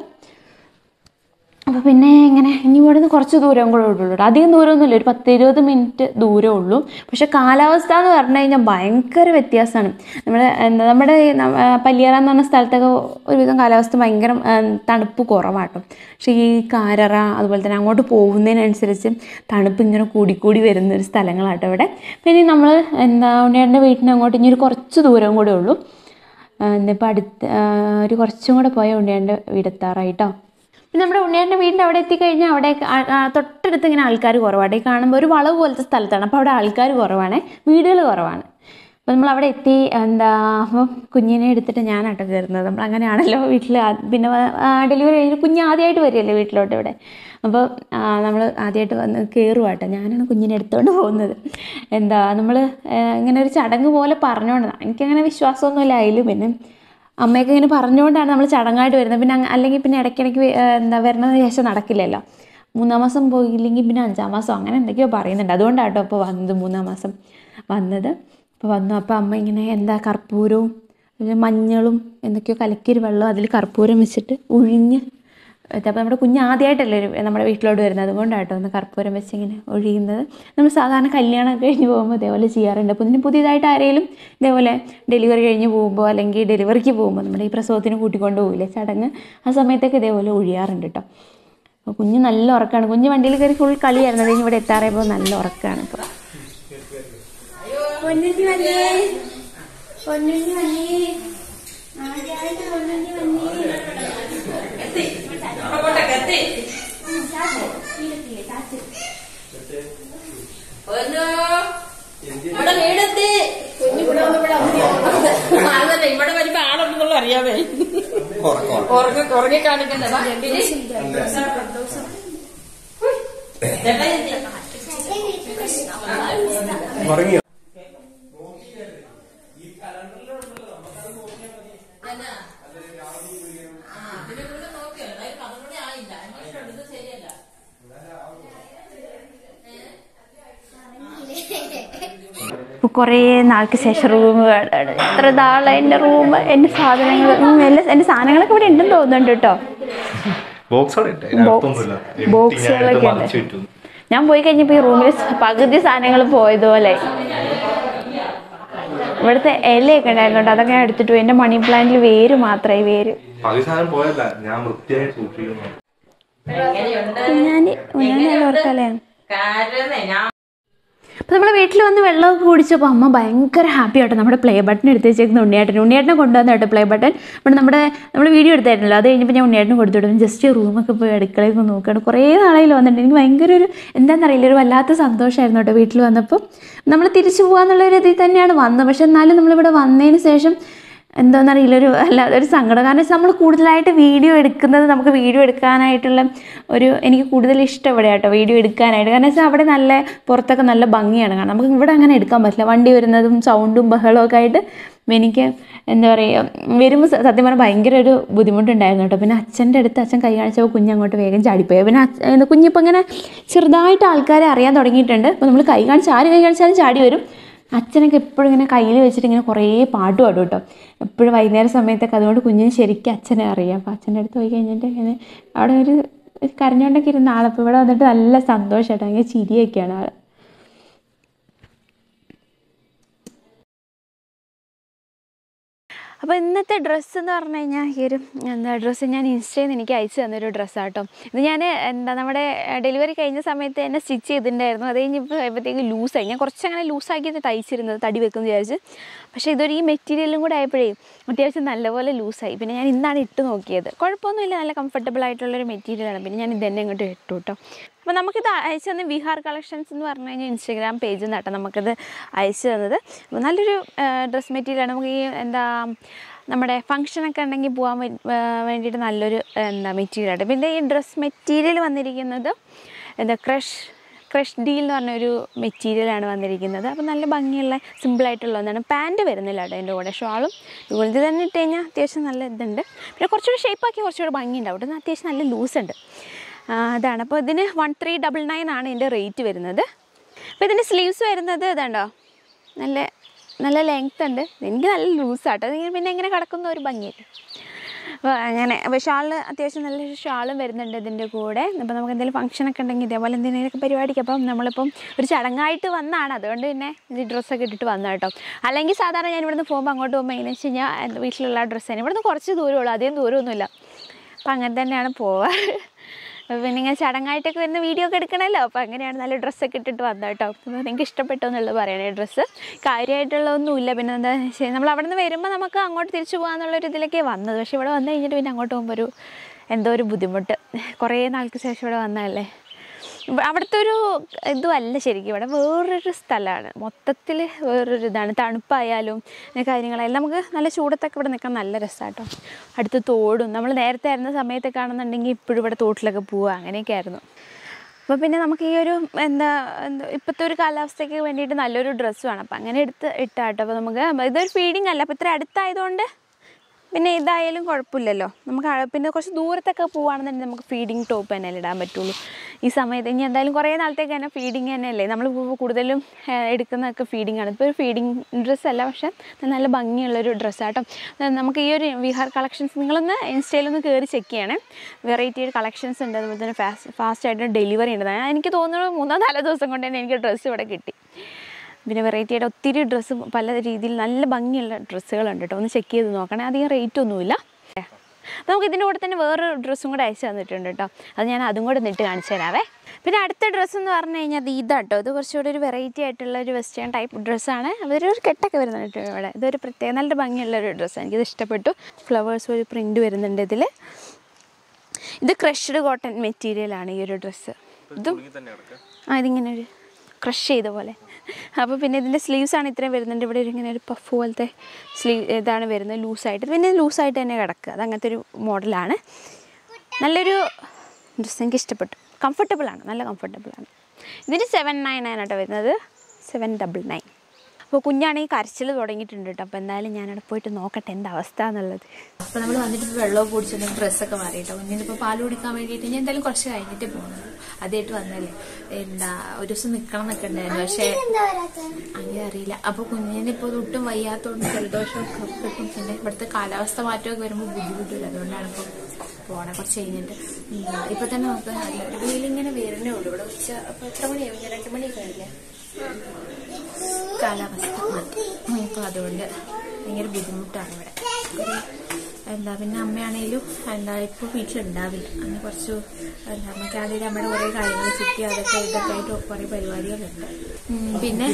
അപ്പോൾ പിന്നെ ഇങ്ങനെ ഇനി ഇവിടെ നിന്ന് കുറച്ച് ദൂരം കൂടെ ഉള്ളൂ കേട്ടോ. അധികം ദൂരമൊന്നുമില്ല ഒരു പത്ത് ഇരുപത് മിനിറ്റ് ദൂരമേ ഉള്ളൂ പക്ഷെ കാലാവസ്ഥ എന്ന് പറഞ്ഞു കഴിഞ്ഞാൽ ഭയങ്കര വ്യത്യാസമാണ് നമ്മുടെ എന്താ നമ്മുടെ ഈ ന- ആ, പല്ലിയറ എന്ന് പറഞ്ഞ സ്ഥലത്തൊക്കെ ഒരുവിധം കാലാവസ്ഥ ഭയങ്കര ആ, തണുപ്പ് കുറവാട്ടോ പക്ഷേ ഈ കാരറ അതുപോലെ തന്നെ അങ്ങോട്ട് പോകുന്നതിനനുസരിച്ച് തണുപ്പ് ഇങ്ങനെ കൂടിക്കൂടി വരുന്ന ഒരു സ്ഥലങ്ങളാട്ടോ ഇവിടെ പിന്നെ നമ്മൾ എന്താ ഉണ്ണിയേട്ടൻ്റെ വീട്ടിന് അങ്ങോട്ട് ഇനി ഒരു കുറച്ച് ദൂരം കൂടെ ഉള്ളൂ ഇന്നിപ്പോൾ അടുത്ത് ആ, ഒരു കുറച്ചും കൂടെ പോയ ഉണ്ണിയേട്ടൻ്റെ വീടെത്താറായിട്ടോ പിന്നെ നമ്മുടെ ഉണ്ണിയേട്ടൻ്റെ വീടിൻ്റെ അവിടെ എത്തിക്കഴിഞ്ഞാൽ അവിടെ ആ- ആ തൊട്ടടുത്ത് ഇങ്ങനെ ആൾക്കാർ കുറവാണ് ഈ കാണുമ്പോൾ ഒരു വളവ് പോലത്തെ സ്ഥലത്താണ് അപ്പോൾ അവിടെ ആൾക്കാർ കുറവാണ് വീടുകൾ കുറവാണ് അപ്പോൾ നമ്മൾ അവിടെ എത്തി എന്താ അപ്പോൾ കുഞ്ഞിനെ എടുത്തിട്ട് ഞാനാട്ടോ കയറുന്നത് നമ്മൾ അങ്ങനെയാണല്ലോ വീട്ടിൽ പിന്നെ ഡെലിവറി കഴിഞ്ഞ് കുഞ്ഞ് ആദ്യമായിട്ട് വരികയല്ലേ വീട്ടിലോട്ട് ഇവിടെ അപ്പോൾ നമ്മൾ ആദ്യമായിട്ട് വന്ന് കയറുവാട്ടോ ഞാനാണ് കുഞ്ഞിനെ എടുത്തുകൊണ്ട് പോകുന്നത് എന്താ നമ്മൾ ഇങ്ങനെ ഒരു ചടങ്ങ് പോലെ പറഞ്ഞുകൊണ്ട് എനിക്കങ്ങനെ വിശ്വാസമൊന്നുമില്ല അതിൽ പിന്നെ അമ്മയൊക്കെ ഇങ്ങനെ പറഞ്ഞുകൊണ്ടാണ് നമ്മൾ ചടങ്ങായിട്ട് വരുന്നത് പിന്നെ അങ്ങ് അല്ലെങ്കിൽ പിന്നെ ഇടയ്ക്കിടയ്ക്ക് വേ- ഏഹ് എന്താ വരണതിന് ശേഷം നടക്കില്ലല്ലോ മൂന്നാം മാസം പോയില്ലെങ്കിൽ പിന്നെ അഞ്ചാം മാസം അങ്ങനെ എന്തൊക്കെയോ പറയുന്നുണ്ട് അതുകൊണ്ടാണ് കേട്ടോ അപ്പോൾ വന്നത് മൂന്നാം മാസം വന്നത് അപ്പോൾ വന്നു അപ്പോൾ അമ്മ ഇങ്ങനെ എന്താ കർപ്പൂരവും പിന്നെ മഞ്ഞളും എന്തൊക്കെയോ കലക്കിയൊരു വെള്ളം അതിൽ കർപ്പൂരം വെച്ചിട്ട് ഉഴിഞ്ഞ് അപ്പോൾ നമ്മുടെ കുഞ്ഞ് ആദ്യമായിട്ടല്ലേ ഒരു നമ്മുടെ വീട്ടിലോട്ട് വരുന്നത് അതുകൊണ്ടാണ് കേട്ടോ ഒന്ന് കർപ്പൂരം വെച്ച് ഇങ്ങനെ ഒഴിയുന്നത് നമ്മൾ സാധാരണ കല്യാണം കഴിഞ്ഞ് പോകുമ്പോൾ ഇതേപോലെ ചെയ്യാറുണ്ട് അപ്പോൾ ഇതിന് പുതിയതായിട്ട് ആരെങ്കിലും ഇതേപോലെ ഡെലിവറി കഴിഞ്ഞ് പോകുമ്പോൾ അല്ലെങ്കിൽ ഡെലിവറിക്ക് പോകുമ്പോൾ നമ്മുടെ ഈ പ്രസവത്തിന് കൂട്ടിക്കൊണ്ട് പോകില്ലേ ചടങ്ങ് ആ സമയത്തൊക്കെ ഇതേപോലെ ഒഴിയാറുണ്ട് കേട്ടോ അപ്പോൾ കുഞ്ഞ് നല്ല ഉറക്കമാണ് കുഞ്ഞ് വണ്ടിയിൽ കയറി ഫുൾ കളിയായിരുന്നു അത് കഴിഞ്ഞ് ഇവിടെ എത്താറായപ്പോൾ നല്ല ഉറക്കമാണ് ഇപ്പോൾ പൊന്നുണ്ണി വന്നേ പൊന്നുണ്ണി വന്നേ ആദ്യമായിട്ട് പൊന്നുണ്ണി വന്നേ ഇവിടെ വീടെത്തി കുഞ്ഞു ഇവിടെ വന്ന് ഇവിടെ അവധി അതല്ല ഇവിടെ വരുമ്പോ ആളുണ്ടെന്നുള്ള അറിയാമേ ഉറങ്ങി ഉറങ്ങി കാണിക്കണ്ടതാ ഇപ്പോൾ കുറേ നാൾക്ക് ശേഷം റൂം വേണം എത്ര നാളെ എൻ്റെ റൂം എൻ്റെ സാധനങ്ങൾ ഉം, എല്ലാ എൻ്റെ സാധനങ്ങളൊക്കെ ഇവിടെ ഉണ്ടെന്ന് തോന്നുന്നുണ്ട് കേട്ടോ ബോക്സുകളൊക്കെ ഉണ്ട് ഞാൻ പോയി കഴിഞ്ഞപ്പോൾ ഈ റൂമിൽ പകുതി സാധനങ്ങൾ പോയതുപോലെ ഇവിടുത്തെ ഇലയൊക്കെ ഉണ്ടായിരുന്നു കേട്ടോ അതൊക്കെ ഞാൻ എടുത്തിട്ട് പോയി എൻ്റെ മണി പ്ലാന്റിൽ വേര് മാത്രമായി വേര് പാകിസ്ഥാനം പോയല്ല ഞാൻ വൃത്തിയായി സൂക്ഷിക്കുന്നു ഞാൻ ഞാൻ ഓർക്കാലേ കാരണേ ഞാൻ അപ്പോൾ നമ്മൾ വീട്ടിൽ വന്ന് വെള്ളമൊക്കെ കുടിച്ചപ്പോൾ അമ്മ ഭയങ്കര ഹാപ്പി ആട്ടോ നമ്മുടെ പ്ലേ ബട്ടൺ എടുത്ത് വെച്ചേക്കുന്ന ഉണ്ണിയേട്ടൻ ഉണ്ണിയേട്ടനെ കൊണ്ടുവന്ന കേട്ടോ പ്ലേ ബട്ടൺ ഇവിടെ നമ്മുടെ നമ്മൾ വീഡിയോ എടുത്തായിരുന്നല്ലോ അത് കഴിഞ്ഞപ്പോൾ ഞാൻ ഉണ്ണിയേട്ടന് കൊടുത്തു വിടും ജസ്റ്റ് റൂമൊക്കെ പോയി അടുക്കളയിൽ നിന്ന് നോക്കുകയാണ് കുറേ നാളായി വന്നിട്ടുണ്ട് എനിക്ക് ഭയങ്കര ഒരു എന്താണെന്നറിയില്ല ഒരു വല്ലാത്ത സന്തോഷമായിരുന്നു കേട്ടോ വീട്ടിൽ വന്നപ്പോൾ നമ്മൾ തിരിച്ചു പോകാന്നുള്ള ഒരു ഇതിൽ തന്നെയാണ് വന്നത് പക്ഷെ എന്നാലും നമ്മളിവിടെ വന്നതിന് ശേഷം എന്താണെന്നറിയില്ല ഒരു അല്ലാതെ ഒരു സങ്കടം കാരണം വെച്ചാൽ നമ്മൾ കൂടുതലായിട്ട് വീഡിയോ എടുക്കുന്നത് നമുക്ക് വീഡിയോ എടുക്കാനായിട്ടുള്ള ഒരു എനിക്ക് കൂടുതൽ ഇഷ്ടം ഇവിടെ കേട്ടോ വീഡിയോ എടുക്കാനായിട്ട് കാരണം വെച്ചാൽ അവിടെ നല്ല പുറത്തൊക്കെ നല്ല ഭംഗിയാണ് കാരണം നമുക്ക് ഇവിടെ അങ്ങനെ എടുക്കാൻ പറ്റില്ല വണ്ടി വരുന്നതും സൗണ്ടും ബഹളവും ഒക്കെ ആയിട്ട് എനിക്ക് എന്താ പറയുക വരുമ്പോൾ സ- സത്യം പറഞ്ഞാൽ ഭയങ്കര ഒരു ബുദ്ധിമുട്ടുണ്ടായിരുന്നു കേട്ടോ പിന്നെ അച്ഛൻ്റെ അടുത്ത് അച്ഛൻ കൈ കാണിച്ചപ്പോൾ കുഞ്ഞ് അങ്ങോട്ട് വേഗം ചാടിപ്പോയി പിന്നെ അച്ഛ- എന്താ കുഞ്ഞിപ്പോൾ ഇങ്ങനെ ചെറുതായിട്ട് ആൾക്കാരെ അറിയാൻ തുടങ്ങിയിട്ടുണ്ട് അപ്പോൾ നമ്മൾ കൈ കാണിച്ച് ആര് കൈ കാണിച്ചാലും ചാടി വരും അച്ഛനൊക്കെ എപ്പോഴും ഇങ്ങനെ കയ്യിൽ വെച്ചിട്ട് ഇങ്ങനെ കുറേ പാട്ട് പാടും കേട്ടോ എപ്പോഴും വൈകുന്നേരം സമയത്തൊക്കെ അതുകൊണ്ട് കുഞ്ഞിന് ശരിക്കും അച്ഛനെ അറിയാം അപ്പോൾ അച്ഛൻ്റെ അടുത്ത് പോയി കഴിഞ്ഞിട്ട് ഇങ്ങനെ അവിടെ ഒരു കരഞ്ഞോണ്ടൊക്കെ ഇരുന്ന ആളപ്പോൾ ഇവിടെ വന്നിട്ട് നല്ല സന്തോഷമായിട്ടോ ഭയങ്കര ചിരിയൊക്കെയാണ് ആൾ അപ്പോൾ ഇന്നത്തെ ഡ്രസ്സ് എന്ന് പറഞ്ഞു കഴിഞ്ഞാൽ ഈ ഒരു എന്താ ഡ്രസ്സ് ഞാൻ ഇൻസ്റ്റയിൽ നിന്ന് എനിക്ക് അയച്ചു തന്നൊരു ഡ്രസ്സാട്ടോ ഇത് ഞാൻ എന്താ നമ്മുടെ ഡെലിവറി കഴിഞ്ഞ സമയത്ത് തന്നെ സ്റ്റിച്ച് ചെയ്തിട്ടുണ്ടായിരുന്നു അത് കഴിഞ്ഞപ്പോൾ ആയപ്പോഴത്തേക്ക് ലൂസായി ഞാൻ കുറച്ച് അങ്ങനെ ലൂസാക്കിയിട്ട് തയ്ച്ചിരുന്നത് തടി വെക്കുമെന്ന് വിചാരിച്ച് പക്ഷേ ഇതൊരു ഈ മെറ്റീരിയലും കൂടെ ആയപ്പോഴേ അത്യാവശ്യം നല്ലപോലെ ലൂസായി പിന്നെ ഞാൻ ഇന്നാണ് ഇട്ട് നോക്കിയത് കുഴപ്പമൊന്നുമില്ല നല്ല കംഫർട്ടബിൾ ആയിട്ടുള്ളൊരു മെറ്റീരിയലാണ് പിന്നെ ഞാൻ ഇതന്നെ ഇങ്ങോട്ട് ഇട്ടു കേട്ടോ അപ്പോൾ നമുക്കിത് അയച്ചു തന്നെ വിഹാർ കളക്ഷൻസ് എന്ന് പറഞ്ഞു കഴിഞ്ഞാൽ ഇൻസ്റ്റാഗ്രാം പേജിൽ നിന്നാട്ടോ നമുക്കിത് അയച്ചു തന്നത് അപ്പോൾ നല്ലൊരു ഡ്രസ് മെറ്റീരിയലാണ് നമുക്ക് ഈ എന്താ നമ്മുടെ ഫങ്ഷനൊക്കെ ഉണ്ടെങ്കിൽ പോകാൻ വേ- ആ, വേണ്ടിയിട്ട് നല്ലൊരു എന്താ മെറ്റീരിയലാണ് പിന്നെ ഈ ഡ്രസ് മെറ്റീരിയൽ വന്നിരിക്കുന്നത് എന്താ ക്രഷ് ക്രഷ് ഡീൽ എന്ന് പറഞ്ഞൊരു മെറ്റീരിയലാണ് വന്നിരിക്കുന്നത് അപ്പോൾ നല്ല ഭംഗിയുള്ള സിമ്പിളായിട്ടുള്ള ഒന്നാണ് പാൻറ്റ് വരുന്നില്ല കേട്ടോ അതിൻ്റെ കൂടെ ഷാളും ഇതുപോലെ ഇത് തന്നെ ഇട്ട് കഴിഞ്ഞാൽ അത്യാവശ്യം നല്ല ഇതുണ്ട് പിന്നെ കുറച്ചുകൂടി ഷേപ്പാക്കി കുറച്ചുകൂടി ഭംഗി ഉണ്ടാവും ഇത് അത്യാവശ്യം നല്ല ലൂസ് ഉണ്ട് ആ, അതാണ് അപ്പോൾ ഇതിന് വൺ ത്രീ ഡബിൾ നയൻ ആണ് ഇതിൻ്റെ റേറ്റ് വരുന്നത് അപ്പോൾ ഇതിൻ്റെ സ്ലീവ്സ് വരുന്നത് ഇതുണ്ടോ നല്ല നല്ല ലെങ്ത് ഉണ്ട് എനിക്ക് നല്ല ലൂസാട്ടോ അതിങ്ങനെ പിന്നെ എങ്ങനെ കിടക്കുന്ന ഒരു ഭംഗിയില്ല അപ്പോൾ അങ്ങനെ അപ്പോൾ ഷാളിൽ അത്യാവശ്യം നല്ലൊരു ഷാളും വരുന്നുണ്ട് ഇതിൻ്റെ കൂടെ അപ്പോൾ നമുക്ക് എന്തെങ്കിലും ഫംഗ്ഷനൊക്കെ ഉണ്ടെങ്കിൽ ഇതേപോലെ എന്തെങ്കിലുമൊക്കെ പരിപാടിക്ക് അപ്പം നമ്മളിപ്പം ഒരു ചടങ്ങായിട്ട് വന്നതാണ് അതുകൊണ്ട് പിന്നെ ഈ ഡ്രസ്സൊക്കെ ഇട്ടിട്ട് വന്ന കേട്ടോ അല്ലെങ്കിൽ സാധാരണ ഞാൻ ഇവിടുന്ന് പോകുമ്പോൾ അങ്ങോട്ട് പോകുമ്പോൾ എങ്ങനെ വെച്ച് കഴിഞ്ഞാൽ എൻ്റെ വീട്ടിലുള്ള ഡ്രസ്സ് തന്നെ ഇവിടുന്ന് കുറച്ച് ദൂരമുള്ളൂ അധികം ദൂരമൊന്നുമില്ല അപ്പം അങ്ങനെ തന്നെയാണ് പോവാറ് അപ്പോൾ പിന്നെ ഇങ്ങനെ ചടങ്ങായിട്ടൊക്കെ വരുന്ന വീഡിയോ ഒക്കെ എടുക്കണമല്ലോ അപ്പോൾ അങ്ങനെയാണ് നല്ല ഡ്രസ്സൊക്കെ ഇട്ടിട്ട് വന്നത് കേട്ടോ അപ്പോൾ നിങ്ങൾക്ക് ഇഷ്ടപ്പെട്ടോ എന്നുള്ളത് പറയണേ ഡ്രസ്സ് കാര്യമായിട്ടുള്ളതൊന്നുമില്ല പിന്നെ എന്താ വെച്ചാൽ നമ്മൾ അവിടെ നിന്ന് വരുമ്പോൾ നമുക്ക് അങ്ങോട്ട് തിരിച്ചു പോകാന്നുള്ളൊരു ഇതിലൊക്കെ വന്നത് പക്ഷേ ഇവിടെ വന്നു കഴിഞ്ഞിട്ട് പിന്നെ അങ്ങോട്ട് പോകുമ്പോൾ ഒരു എന്തോ ഒരു ബുദ്ധിമുട്ട് കുറേ നാൾക്ക് ശേഷം ഇവിടെ വന്നതല്ലേ ഇവ- അവിടുത്തെ ഒരു ഇതും അല്ല ശരിക്കും ഇവിടെ വേറൊരു സ്ഥലമാണ് മൊത്തത്തിൽ വേറൊരു ഇതാണ് തണുപ്പായാലും പിന്നെ കാര്യങ്ങളെല്ലാം നമുക്ക് നല്ല ചൂടത്തൊക്കെ ഇവിടെ നിൽക്കാൻ നല്ല രസമാട്ടോ അടുത്ത് തോടും നമ്മൾ നേരത്തെ ആയിരുന്ന സമയത്തൊക്കെ ആണെന്നുണ്ടെങ്കിൽ ഇപ്പോഴും ഇവിടെ തോട്ടിലൊക്കെ പോവുക അങ്ങനെയൊക്കെ ആയിരുന്നു അപ്പോൾ പിന്നെ നമുക്ക് ഈ ഒരു എന്താ എന്താ ഇപ്പോഴത്തെ ഒരു കാലാവസ്ഥയ്ക്ക് വേണ്ടിയിട്ട് നല്ലൊരു ഡ്രസ്സ് വേണം അപ്പോൾ അങ്ങനെ എടുത്ത് ഇട്ടാട്ടോ അപ്പോൾ നമുക്ക് ഇതൊരു ഫീഡിങ് അല്ല അപ്പോൾ ഇത്ര അടുത്തായതുകൊണ്ട് പിന്നെ ഇതായാലും കുഴപ്പമില്ലല്ലോ നമുക്ക് അ- പിന്നെ കുറച്ച് ദൂരത്തൊക്കെ പോവുകയാണെന്നുണ്ടെങ്കിൽ നമുക്ക് ഫീഡിങ് ടോപ്പ് തന്നെ ഇടാൻ പറ്റുള്ളൂ ഈ സമയത്ത് ഇനി എന്തായാലും കുറേ നാളത്തേക്ക് തന്നെ ഫീഡിങ് തന്നെയല്ലേ നമ്മൾ കൂടുതലും ഏഹ്, എടുക്കുന്നതൊക്കെ ഫീഡിങ് ആണ് ഇപ്പോൾ ഒരു ഫീഡിങ് ഡ്രസ്സ് അല്ല പക്ഷേ നല്ല ഭംഗിയുള്ളൊരു ഡ്രസ്സാട്ടോ നമുക്ക് ഈ ഒരു വിഹാർ കളക്ഷൻസ് നിങ്ങളൊന്ന് ഇൻസ്റ്റയിലൊന്ന് കയറി ചെക്ക് ചെയ്യണേ വെറൈറ്റി കളക്ഷൻസ് ഉണ്ട് അതുപോലെ തന്നെ ഫാസ്റ്റ് ഫാസ്റ്റ് ആയിട്ട് ഡെലിവറി ഉണ്ട് ഞാൻ- എനിക്ക് തോന്നുന്നു മൂന്നോ നാലോ ദിവസം കൊണ്ട് തന്നെ എനിക്ക് ഡ്രസ്സ് ഇവിടെ കിട്ടി പിന്നെ വെറൈറ്റിയുടെ ഒത്തിരി ഡ്രസ്സ് പല രീതിയിൽ നല്ല ഭംഗിയുള്ള ഡ്രസ്സുകളുണ്ട് കേട്ടോ ഒന്ന് ചെക്ക് ചെയ്ത് നോക്കണേ അധികം റേറ്റ് ഒന്നുമില്ല അപ്പോൾ നമുക്ക് ഇതിൻ്റെ കൂടെ തന്നെ വേറൊരു ഡ്രസ്സും കൂടെ അയച്ചു തന്നിട്ടുണ്ട് കേട്ടോ അത് ഞാൻ അതും കൂടെ നിട്ട് കാണിച്ചു തരാവേ പിന്നെ അടുത്ത ഡ്രസ്സ് എന്ന് പറഞ്ഞു കഴിഞ്ഞാൽ അത് ഇതാട്ടോ ഇത് കുറച്ചുകൂടി ഒരു വെറൈറ്റി ആയിട്ടുള്ള ഒരു വെസ്റ്റേൺ ടൈപ്പ് ഡ്രസ്സാണ് അതൊരു ഒരു കെട്ടൊക്കെ വരുന്നുണ്ട് ഇവിടെ ഇതൊരു പ്രത്യേക നല്ല ഭംഗിയുള്ള ഒരു ഡ്രസ്സാണ് എനിക്കിത് ഇഷ്ടപ്പെട്ടു ഫ്ലവേഴ്സ് ഒരു പ്രിൻറ്റ് വരുന്നുണ്ട് ഇതിൽ ഇത് ക്രഷ്ഡ് കോട്ടൺ മെറ്റീരിയലാണ് ഈ ഒരു ഡ്രസ്സ് ഇതും ആ ഇതിങ്ങനെ ഒരു ക്രഷ് ചെയ്ത പോലെ അപ്പോൾ പിന്നെ ഇതിൻ്റെ സ്ലീവ്സ് ആണ് ഇത്രയും വരുന്നുണ്ട് ഇവിടെ ഒരു ഇങ്ങനെ ഒരു പഫ് പോലത്തെ സ്ലീവ് ഇതാണ് വരുന്നത് ലൂസായിട്ട് പിന്നെ ലൂസായിട്ട് തന്നെ കിടക്കുക അത് അങ്ങനത്തെ ഒരു മോഡലാണ് നല്ലൊരു ഡ്രസ്സ് എനിക്ക് ഇഷ്ടപ്പെട്ടു കംഫർട്ടബിളാണ് നല്ല കംഫർട്ടബിളാണ് ഇതിന് സെവൻ നയൻ ആണ് കേട്ടോ വരുന്നത് സെവൻ ഡബിൾ നയൻ അപ്പോൾ കുഞ്ഞാണെങ്കിൽ കരച്ചിൽ തുടങ്ങിയിട്ടുണ്ട് കേട്ടോ അപ്പോൾ എന്തായാലും ഞാനവിടെ പോയിട്ട് നോക്കട്ടെ എന്താ അവസ്ഥ എന്നുള്ളത് അപ്പൊ നമ്മൾ വന്നിട്ട് ഇപ്പൊ വെള്ളമൊക്കെ കുടിച്ചിട്ട് ഡ്രസ്സൊക്കെ മാറിയിട്ടോ കുഞ്ഞിന് ഇപ്പൊ പാല് കുടിക്കാൻ വേണ്ടിയിട്ട് ഞാൻ എന്തായാലും കുറച്ച് കഴിഞ്ഞിട്ട് പോകുന്നത് അതായിട്ട് വന്നല്ലേ എന്താ ഒരു ദിവസം നിക്കണം എന്നൊക്കെ ഉണ്ടായിരുന്നു പക്ഷേ എന്താ വരാത്ത അങ്ങനെ അറിയില്ല അപ്പൊ കുഞ്ഞിന് ഇപ്പൊ ഒട്ടും വയ്യാത്തോണ്ട് ജലദോഷം കഫക്കെട്ടും പിന്നെ ഇവിടുത്തെ കാലാവസ്ഥ മാറ്റമൊക്കെ വരുമ്പോൾ ബുദ്ധിമുട്ടില്ല അതുകൊണ്ടാണ് ഇപ്പൊ പോണെ കുറച്ച് കഴിഞ്ഞിട്ട് ഉം, ഇപ്പൊ തന്നെ നമുക്ക് നല്ലൊരു വെയിലിങ്ങനെ വരുന്നേ ഉള്ളൂ ഇവിടെ ഉച്ച അപ്പൊ എത്ര മണിയാവും രണ്ട് മണിയൊക്കെ ആയില്ലേ കാലാവസ്ഥ മാറ്റി അപ്പൊ അതുകൊണ്ട് ഭയങ്കര ബുദ്ധിമുട്ടാണ് ഇവിടെ ഒരു എന്താ പിന്നെ അമ്മയാണേലും എന്താ ഇപ്പോൾ വീട്ടിലുണ്ടാവില്ല അങ്ങനെ കുറച്ച് എന്താ അമ്മയ്ക്കാണെങ്കിൽ അമ്മയുടെ കുറേ കാര്യങ്ങൾ ചുറ്റി അതൊക്കെ ഇതൊക്കെ ആയിട്ട് കുറേ പരിപാടികളുണ്ട് ഉം, പിന്നെ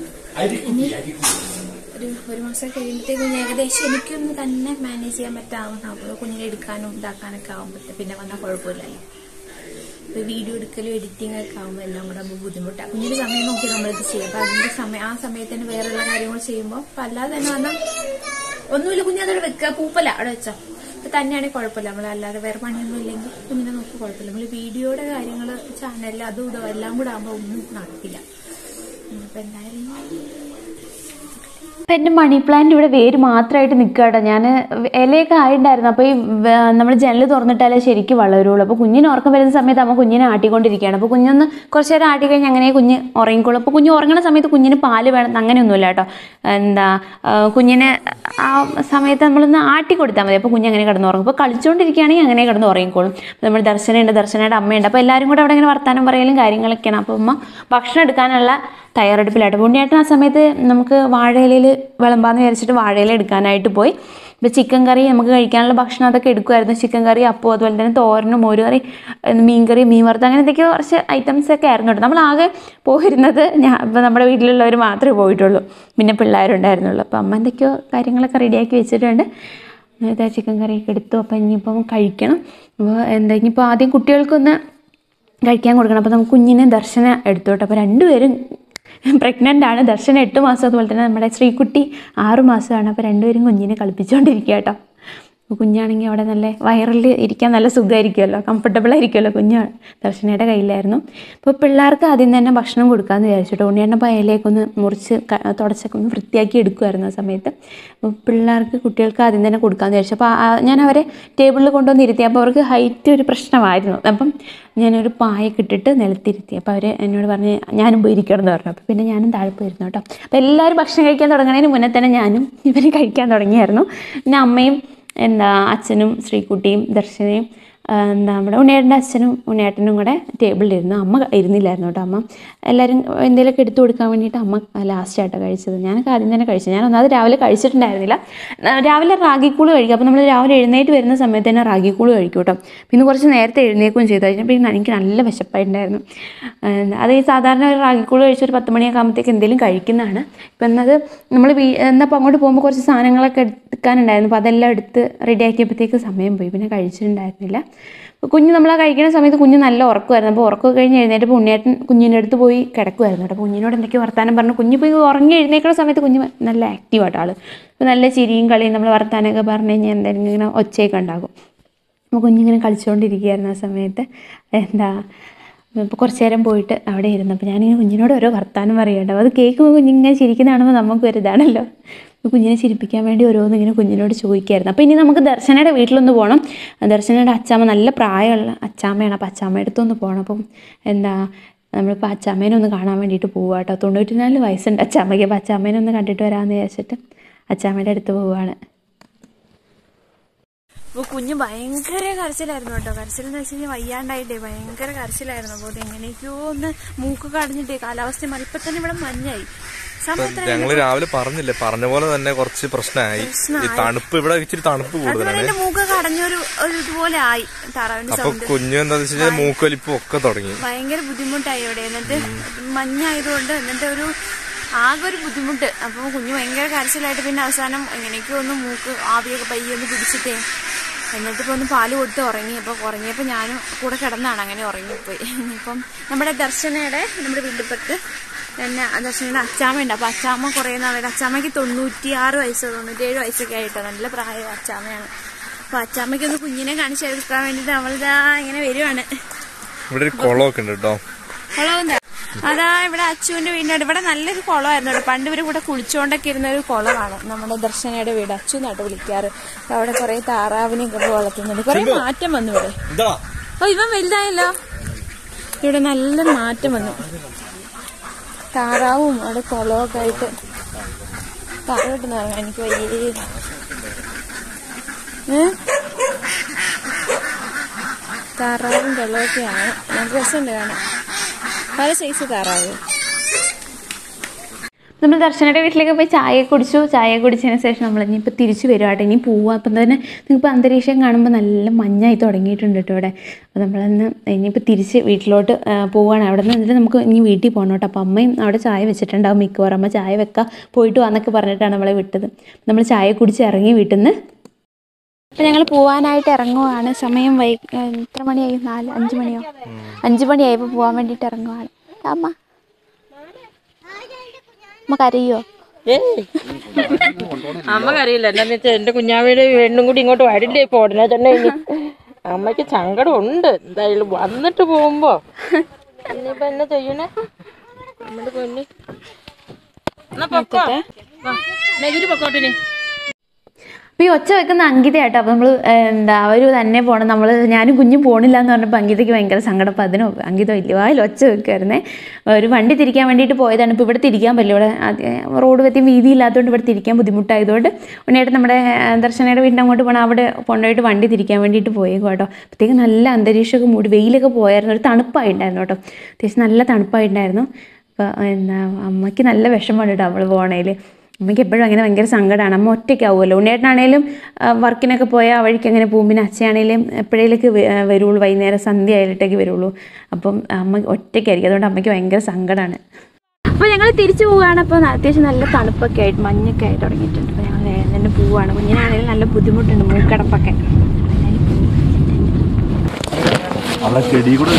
ഇനി ഒരു ഒരു മാസം കഴിയുമ്പോഴത്തേക്കും ഏകദേശം എനിക്കൊന്ന് തന്നെ മാനേജ് ചെയ്യാൻ പറ്റാവുന്ന അപ്പോൾ കുഞ്ഞിനെ എടുക്കാനും ഇതാക്കാനൊക്കെ ആകുമ്പോഴത്തെ പിന്നെ വന്നാൽ കുഴപ്പമില്ലല്ലോ ഇപ്പൊ വീഡിയോ എടുക്കലും എഡിറ്റിംഗ് ഒക്കെ ആകുമ്പോൾ എല്ലാം കൂടെ ആകുമ്പോൾ ബുദ്ധിമുട്ടാണ് കുഞ്ഞിന്റെ സമയം നോക്കി നമ്മളിത് ചെയ്യും അപ്പൊ അതിന്റെ സമയം ആ സമയത്തിന് വേറെയുള്ള കാര്യങ്ങൾ ചെയ്യുമ്പോൾ അപ്പൊ അല്ലാതെ തന്നെ വന്നാൽ ഒന്നുമില്ല കുഞ്ഞ് അതവിടെ വെക്കുക പൂപ്പല അവിടെ വെച്ചോ ഇപ്പൊ തന്നെയാണെങ്കിൽ കുഴപ്പമില്ല നമ്മൾ അല്ലാതെ വേറെ പണിയൊന്നും ഇല്ലെങ്കിൽ കുഞ്ഞിനെ നോക്കി കുഴപ്പമില്ല നമ്മൾ വീഡിയോയുടെ കാര്യങ്ങൾ ചാനലിൽ അതും ഇതും എല്ലാം കൂടെ ആകുമ്പോൾ ഒന്നും നടക്കില്ല ഉം, അപ്പൊ എന്തായാലും അപ്പം എൻ്റെ മണി പ്ലാന്റ് ഇവിടെ വേര് മാത്രമായിട്ട് നിൽക്കുകട്ടോ ഞാൻ ഇലയൊക്കെ ആയിട്ടുണ്ടായിരുന്നു അപ്പോൾ ഈ നമ്മൾ ജനൽ തുറന്നിട്ടാലേ ശരിക്കും വളരുള്ളൂ അപ്പോൾ കുഞ്ഞിന് ഉറക്കം വരുന്ന സമയത്ത് അമ്മ കുഞ്ഞിനെ ആട്ടിക്കൊണ്ടിരിക്കുകയാണ് അപ്പോൾ കുഞ്ഞൊന്ന് കുറച്ച് നേരം ആട്ടി കഴിഞ്ഞ് അങ്ങനെ കുഞ്ഞ് ഉറങ്ങിക്കോളും അപ്പോൾ കുഞ്ഞ് ഉറങ്ങുന്ന സമയത്ത് കുഞ്ഞിന് പാല് വേണം അങ്ങനെയൊന്നുമില്ല കേട്ടോ എന്താ ആ, കുഞ്ഞിന് ആ സമയത്ത് നമ്മളൊന്ന് ആട്ടി കൊടുത്താൽ മതി അപ്പോൾ കുഞ്ഞ് അങ്ങനെ കിടന്ന് ഉറങ്ങും അപ്പോൾ കളിച്ചുകൊണ്ടിരിക്കുകയാണെങ്കിൽ അങ്ങനെ കിടന്ന് ഉറങ്ങിക്കോളും അപ്പോൾ നമ്മൾ ദർശനമുണ്ട് ദർശനയുടെ അമ്മയുണ്ട് അപ്പോൾ എല്ലാവരും കൂടെ അവിടെ ഇങ്ങനെ വർത്താനം പറയലും കാര്യങ്ങളൊക്കെയാണ് അപ്പോൾ ഉമ്മ ഭക്ഷണം എടുക്കാനുള്ള തയ്യാറെടുപ്പിലായിട്ട് പുണ്യേട്ടൻ ആ സമയത്ത് നമുക്ക് വാഴയിലയിൽ വിളമ്പാന്ന് വിചാരിച്ചിട്ട് വാഴയില എടുക്കാനായിട്ട് പോയി ഇപ്പോൾ ചിക്കൻ കറി നമുക്ക് കഴിക്കാനുള്ള ഭക്ഷണം അതൊക്കെ എടുക്കുമായിരുന്നു ചിക്കൻ കറി അപ്പോൾ അതുപോലെ തന്നെ തോരനും മോര് കറി ഏഹ് മീൻ കറി മീൻ വറുത്ത് അങ്ങനെ എന്തൊക്കെയോ കുറച്ച് ഐറ്റംസ് ഒക്കെ ആയിരുന്നു കേട്ടോ നമ്മളാകെ പോയിരുന്നത് ഞാൻ ഇപ്പോൾ നമ്മുടെ വീട്ടിലുള്ളവർ മാത്രമേ പോയിട്ടുള്ളൂ പിന്നെ പിള്ളേരുണ്ടായിരുന്നുള്ളൂ അപ്പോൾ അമ്മ എന്തൊക്കെയോ കാര്യങ്ങളൊക്കെ റെഡിയാക്കി വെച്ചിട്ടുണ്ട് ഇതാ ചിക്കൻ കറിയൊക്കെ എടുത്തു അപ്പോൾ ഇനിയിപ്പം കഴിക്കണം അപ്പോൾ എന്താ ഇനിയിപ്പോൾ ആദ്യം കുട്ടികൾക്കൊന്ന് കഴിക്കാൻ കൊടുക്കണം അപ്പോൾ നമുക്ക് കുഞ്ഞിനെ ദർശന എടുത്തോട്ടെ അപ്പോൾ രണ്ടുപേരും പ്രഗ്നൻ്റ് ആണ് ദർശന എട്ട് മാസം അതുപോലെ തന്നെ നമ്മുടെ ശ്രീകുട്ടി ആറ് മാസമാണ് അപ്പോൾ രണ്ടുപേരും കുഞ്ഞിനെ കളിപ്പിച്ചുകൊണ്ടിരിക്കുക കേട്ടോ അപ്പോൾ കുഞ്ഞാണെങ്കിൽ അവിടെ നല്ല വയറിൽ ഇരിക്കാൻ നല്ല സുഖമായിരിക്കുമല്ലോ കംഫർട്ടബിൾ ആയിരിക്കുമല്ലോ കുഞ്ഞ് ദർശനയുടെ കയ്യിലായിരുന്നു അപ്പോൾ പിള്ളേർക്ക് ആദ്യം തന്നെ ഭക്ഷണം കൊടുക്കാമെന്ന് വിചാരിച്ചിട്ട് ഉണ്ണിയേണ്ണ പയലേക്കൊന്ന് മുറിച്ച് ക- തുടച്ചൊക്കെ ഒന്ന് വൃത്തിയാക്കി എടുക്കുമായിരുന്നു ആ സമയത്ത് അപ്പോൾ പിള്ളേർക്ക് കുട്ടികൾക്ക് ആദ്യം തന്നെ കൊടുക്കാമെന്ന് വിചാരിച്ചു അപ്പോൾ ആ- ഞാൻ അവരെ ടേബിളിൽ കൊണ്ടുവന്ന് ഇരുത്തി അപ്പോൾ അവർക്ക് ഹൈറ്റ് ഒരു പ്രശ്നമായിരുന്നു അപ്പം ഞാനൊരു പായൊക്കെ ഇട്ടിട്ട് നിലത്തിരുത്തി അപ്പോൾ അവർ എന്നോട് പറഞ്ഞ് ഞാനും പോയി ഇരിക്കണം എന്ന് പറഞ്ഞു അപ്പോൾ പിന്നെ ഞാനും താഴെ പോയിരുന്നു കേട്ടോ അപ്പോൾ എല്ലാവരും ഭക്ഷണം കഴിക്കാൻ തുടങ്ങുന്നതിന് മുന്നേ തന്നെ ഞാനും ഇവർ കഴിക്കാൻ തുടങ്ങിയായിരുന്നു പിന്നെ അമ്മയും എന്താ അച്ഛനും ശ്രീകുട്ടിയും ദർശനയും ആ, എന്താ നമ്മുടെ ഉണ്ണിയേട്ടൻ്റെ അച്ഛനും ഉണ്ണിയേട്ടനും കൂടെ ടേബിളിലിരുന്നു അമ്മ ഇരുന്നില്ലായിരുന്നു കേട്ടോ അമ്മ എല്ലാവരും എന്തെങ്കിലുമൊക്കെ എടുത്തു കൊടുക്കാൻ വേണ്ടിയിട്ട് അമ്മ ലാസ്റ്റായിട്ടാണ് കഴിച്ചത് ഞാനൊക്കെ ആദ്യം തന്നെ കഴിച്ചു ഞാൻ ഒന്നാമത് രാവിലെ കഴിച്ചിട്ടുണ്ടായിരുന്നില്ല ആ, രാവിലെ റാഗിക്കൂള് കഴിക്കും അപ്പോൾ നമ്മൾ രാവിലെ എഴുന്നേറ്റ് വരുന്ന സമയത്ത് തന്നെ റാഗിക്കൂള് കഴിക്കും കേട്ടോ പിന്നെ കുറച്ച് നേരത്തെ എഴുന്നേൽക്കുകയും ചെയ്തു കഴിഞ്ഞപ്പോൾ എനിക്ക് നല്ല വിശപ്പായിട്ടുണ്ടായിരുന്നു ആ, അത് ഈ സാധാരണ ഒരു റാഗിക്കൂള് കഴിച്ച് ഒരു പത്ത് മണിയൊക്കെ ആകുമ്പോഴത്തേക്ക് എന്തെങ്കിലും കഴിക്കുന്നതാണ് ഇപ്പം എന്നത് നമ്മൾ വീ എന്നപ്പോൾ അങ്ങോട്ട് പോകുമ്പോൾ കുറച്ച് സാധനങ്ങളൊക്കെ എടുക്കാനുണ്ടായിരുന്നു അപ്പോൾ അതെല്ലാം എടുത്ത് റെഡിയാക്കിയപ്പോഴത്തേക്ക് സമയം പോയി പിന്നെ കഴിച്ചിട്ടുണ്ടായിരുന്നില്ല അപ്പോൾ കുഞ്ഞ് നമ്മൾ ആ കഴിക്കുന്ന സമയത്ത് കുഞ്ഞ് നല്ല ഉറക്കമായിരുന്നു അപ്പോൾ ഉറക്കം കഴിഞ്ഞ് എഴുന്നേറ്റപ്പോൾ ഉണ്ണിയേട്ടൻ കുഞ്ഞിൻ്റെ അടുത്ത് പോയി കിടക്കുമായിരുന്നു കേട്ടോ അപ്പോൾ കുഞ്ഞിനോട് എന്തൊക്കെയോ വർത്താനം പറഞ്ഞു കുഞ്ഞ് പോയി ഉറങ്ങി എഴുന്നേക്കുന്ന സമയത്ത് കുഞ്ഞ് നല്ല ആക്റ്റീവായിട്ട് ആൾ അപ്പോൾ നല്ല ചിരിയും കളിയും നമ്മൾ വർത്താനമൊക്കെ പറഞ്ഞു കഴിഞ്ഞാൽ എന്തെങ്കിലും ഇങ്ങനെ ഒച്ചയൊക്കെ ഉണ്ടാകും അപ്പോൾ കുഞ്ഞിങ്ങനെ കളിച്ചുകൊണ്ടിരിക്കുകയായിരുന്നു ആ സമയത്ത് എന്താ ഇപ്പോൾ കുറച്ച് നേരം പോയിട്ട് അവിടെ ഇരുന്നു അപ്പോൾ ഞാനിങ്ങനെ കുഞ്ഞിനോട് ഓരോ വർത്താനം പറയട്ടോ അത് കേൾക്കുമ്പോൾ കുഞ്ഞിങ്ങനെ ചിരിക്കുന്ന കാണുമ്പോൾ നമുക്ക് ഒരു ഇതാണല്ലോ അപ്പോൾ കുഞ്ഞിനെ ചിരിപ്പിക്കാൻ വേണ്ടി ഓരോന്ന് ഇങ്ങനെ കുഞ്ഞിനോട് ചോദിക്കായിരുന്നു അപ്പോൾ ഇനി നമുക്ക് ദർശനയുടെ വീട്ടിലൊന്ന് പോകണം ദർശനയുടെ അച്ചാമ്മ നല്ല പ്രായമുള്ള അച്ചാമ്മയാണ് അപ്പോൾ അച്ചാമ്മയുടെ അടുത്തൊന്ന് പോകണം അപ്പം എന്താ നമ്മളിപ്പോൾ അച്ചാമ്മേനെ ഒന്ന് കാണാൻ വേണ്ടിയിട്ട് പോവുക കേട്ടോ തൊണ്ണൂറ്റി നാല് വയസ്സുണ്ട് അച്ചാമ്മയ്ക്ക് അപ്പോൾ അച്ചാമ്മേനെ ഒന്ന് കണ്ടിട്ട് വരാമെന്ന് വിചാരിച്ചിട്ട് അച്ചാമ്മയുടെ അടുത്ത് പോവുകയാണ് അപ്പോൾ കുഞ്ഞ് ഭയങ്കര കരച്ചിലായിരുന്നു കേട്ടോ കരച്ചിൽ എന്ന് വെച്ച് കഴിഞ്ഞാൽ വയ്യാണ്ടായിട്ടേ ഭയങ്കര കരച്ചിലായിരുന്നു അപ്പോൾ എങ്ങനെയൊക്കെയോ ഒന്ന് മൂക്ക് കടഞ്ഞിട്ടേ കാലാവസ്ഥ മാറി ഇപ്പൊ തന്നെ ഇവിടെ മഞ്ഞായി സമയത്ത് ഞങ്ങള് രാവിലെ പറഞ്ഞില്ലേ പറഞ്ഞ പോലെ തന്നെ കുറച്ച് പ്രശ്നമായി ഈ തണുപ്പ് ഇവിടെ ഇച്ചിരി തണുപ്പ് അതുപോലെ കൂടുതലാണ് എന്റെ മൂക്ക് കടഞ്ഞൊരു ഒരു ഇതുപോലെ ആയി താറാവിന്റെ അപ്പൊ സൗണ്ട് കുഞ്ഞു എന്താന്ന് വെച്ച് കഴിഞ്ഞാൽ മൂക്കൊലിപ്പും ഒക്കെ തുടങ്ങി ഭയങ്കര ബുദ്ധിമുട്ടായി ഇവിടെ എന്നിട്ട് മഞ്ഞായതുകൊണ്ട് എന്നിട്ട് ഒരു ആകെ ഒരു ബുദ്ധിമുട്ട് അപ്പം കുഞ്ഞ് ഭയങ്കര കരച്ചിലായിട്ട് പിന്നെ അവസാനം എങ്ങനെയൊക്കെയോ ഒന്ന് മൂക്ക് ആവിയൊക്കെ പയ്യെ ഒന്ന് പിടിച്ചിട്ടേ എന്നിട്ട് ഇപ്പൊ ഒന്ന് പാല് കൊടുത്ത് ഉറങ്ങി അപ്പൊ ഉറങ്ങിയപ്പോ ഞാനും കൂടെ കിടന്നാണ് അങ്ങനെ ഉറങ്ങിപ്പോയി ഇപ്പം നമ്മുടെ ദർശനയുടെ നമ്മുടെ വീട്ടിപ്പുറത്ത് പിന്നെ ദർശനയുടെ അച്ചാമ്മയുണ്ട് അപ്പൊ അച്ചാമ്മ കുറേ നാളായിട്ട് അച്ചാമ്മയ്ക്ക് തൊണ്ണൂറ്റി ആറ് വയസ്സ് തൊണ്ണൂറ്റിയേഴ് വയസ്സൊക്കെ ആയിട്ടോ നല്ല പ്രായം അച്ചാമ്മയാണ് അപ്പൊ അച്ചാമ്മയ്ക്ക് ഒന്ന് കുഞ്ഞിനെ കാണിച്ചു കൊടുക്കാൻ വേണ്ടിട്ട് നമ്മളിതാ ഇങ്ങനെ വരുവാണ് ഇവിടെ ഒരു കുളമൊക്കെ ഉണ്ട് കേട്ടോ കുളമുണ്ട് അതാ ഇവിടെ അച്ചുവിന്റെ വീടിന്റെ അടുത്ത് ഇവിടെ നല്ലൊരു കുളമായിരുന്നു കേട്ടോ പണ്ട് ഇവര് ഇവിടെ കുളിച്ചുകൊണ്ടൊക്കെ ഇരുന്ന ഒരു കുളമാണ് നമ്മുടെ ദർശനയുടെ വീട് അച്ചു എന്നാട്ട് വിളിക്കാറ് അപ്പൊ അവിടെ കുറെ താറാവിനെയൊക്കെ ഇപ്പൊ വളർത്തുന്നുണ്ട് കുറെ മാറ്റം വന്നു ഇവിടെ ഓ ഇവൻ വലുതായല്ലോ ഇവിടെ നല്ല മാറ്റം വന്നു താറാവും അവിടെ കുളമൊക്കെ ആയിട്ട് താഴോട്ട് ഇറങ്ങാൻ എനിക്ക് വയ്യേ ഏ താറാവും കുളമൊക്കെയാണ് നല്ല രസമുണ്ട് കാണാൻ പല സൈസ് താറാവ് നമ്മൾ ദർശനയുടെ വീട്ടിലേക്ക് പോയി ചായ കുടിച്ചു ചായ കുടിച്ചതിന് ശേഷം നമ്മൾ ഇനിയിപ്പോൾ തിരിച്ചു വരും കേട്ടോ ഇനി പോവാം അപ്പം തന്നെ നിങ്ങൾക്കിപ്പോൾ അന്തരീക്ഷം കാണുമ്പോൾ നല്ല മഞ്ഞായി തുടങ്ങിയിട്ടുണ്ട് കേട്ടോ ഇവിടെ അപ്പോൾ നമ്മളന്ന് ഇനിയിപ്പോൾ തിരിച്ച് വീട്ടിലോട്ട് ആ, പോവാണ് അവിടെ നിന്ന് എന്നിട്ട് നമുക്ക് ഇനി വീട്ടിൽ പോകണം കേട്ടോ അപ്പോൾ അമ്മയും അവിടെ ചായ വെച്ചിട്ടുണ്ടാവും മിക്കവാറും അമ്മ ചായ വെക്കാം പോയിട്ട് വന്നൊക്കെ പറഞ്ഞിട്ടാണ് നമ്മളെ വിട്ടത് നമ്മൾ ചായ കുടിച്ച് ഇറങ്ങി വീട്ടിൽ നിന്ന് അപ്പം ഞങ്ങൾ പോവാനായിട്ട് ഇറങ്ങുവാണ് സമയം വൈ എത്ര മണിയായി നാല് അഞ്ച് മണിയോ അഞ്ച് മണിയായപ്പോൾ പോകാൻ വേണ്ടിയിട്ട് ഇറങ്ങുവാണ് അമ്മ അമ്മ കരയോ അമ്മക്കറിയില്ല എന്താന്ന് വെച്ചാൽ എന്റെ കുഞ്ഞാവയുടെ പെണ്ണും കൂടി ഇങ്ങോട്ട് വരില്ലേ ഇപ്പൊ ഉടനെ തന്നെ ഇനി അമ്മയ്ക്ക് സങ്കടം ഉണ്ട് എന്തായാലും വന്നിട്ട് പോകുമ്പോ ഇനിയിപ്പോ എന്നാ ചെയ്യണേ നമ്മുടെ പൊന്ന് എന്നാ പൊക്കോ വാ, എന്നാ ഇവര് പൊക്കോട്ടിനി അപ്പോൾ ഈ ഒച്ച വെക്കുന്ന അങ്കിത കേട്ടോ അപ്പോൾ നമ്മൾ എന്താ അവർ തന്നെ പോകണം നമ്മൾ ഞാനും കുഞ്ഞും പോകണില്ല എന്ന് പറഞ്ഞപ്പോൾ അങ്കിതയ്ക്ക് ഭയങ്കര സങ്കടം അപ്പോൾ അതിന് അങ്കിത വലിയ വായിൽ ഒച്ച വെക്കുമായിരുന്നേ ഒരു വണ്ടി തിരിക്കാൻ വേണ്ടിയിട്ട് പോയതാണ് ഇപ്പോൾ ഇവിടെ തിരിക്കാൻ പറ്റില്ല ഇവിടെ ആദ്യം റോഡ് പറ്റി വീതി ഇല്ലാത്തതുകൊണ്ട് ഇവിടെ തിരിക്കാൻ ബുദ്ധിമുട്ടായതുകൊണ്ട് ഉണ്ണിയായിട്ട് നമ്മുടെ ആ, ദർശനയുടെ വീടിൻ്റെ അങ്ങോട്ട് പോകണം അവിടെ കൊണ്ടുപോയിട്ട് വണ്ടി തിരിക്കാൻ വേണ്ടിയിട്ട് പോയേക്കും കേട്ടോ അപ്പോഴത്തേക്ക് നല്ല അന്തരീക്ഷമൊക്കെ മൂടി വെയിലൊക്കെ പോയായിരുന്നു ഒരു തണുപ്പായിട്ടുണ്ടായിരുന്നു കേട്ടോ അത്യാവശ്യം നല്ല തണുപ്പായിട്ടുണ്ടായിരുന്നു അപ്പോൾ എന്താ അമ്മയ്ക്ക് നല്ല വിഷമമാണ് കേട്ടോ അവൾ പോകണേൽ അമ്മയ്ക്ക് എപ്പോഴും അങ്ങനെ ഭയങ്കര സങ്കടമാണ് അമ്മ ഒറ്റയ്ക്കാവുമല്ലോ ഉണ്ണേട്ടനാണേലും ആ, വർക്കിനൊക്കെ പോയാൽ ആ വഴിക്ക് അങ്ങനെ പോകും പിന്നെ അച്ഛയാണേലും എപ്പോഴേലേക്ക് വരുള്ളൂ വൈകുന്നേരം സന്ധ്യ ആയിട്ടേക്ക് വരുള്ളൂ അപ്പം അമ്മ ഒറ്റയ്ക്കായിരിക്കും അതുകൊണ്ട് അമ്മയ്ക്ക് ഭയങ്കര സങ്കടമാണ് അപ്പോൾ ഞങ്ങൾ തിരിച്ചു പോവുകയാണ് അപ്പോൾ അത്യാവശ്യം നല്ല തണുപ്പൊക്കെ ആയിട്ട് മഞ്ഞൊക്കെ ആയിട്ട് തുടങ്ങിയിട്ടുണ്ട് അപ്പോൾ ഞങ്ങൾ വേഗം തന്നെ പോവുകയാണ് കുഞ്ഞിനാണെങ്കിലും നല്ല ബുദ്ധിമുട്ടുണ്ട് മൂക്കടപ്പൊക്കെ അവിടെ ചെടി കൂടെ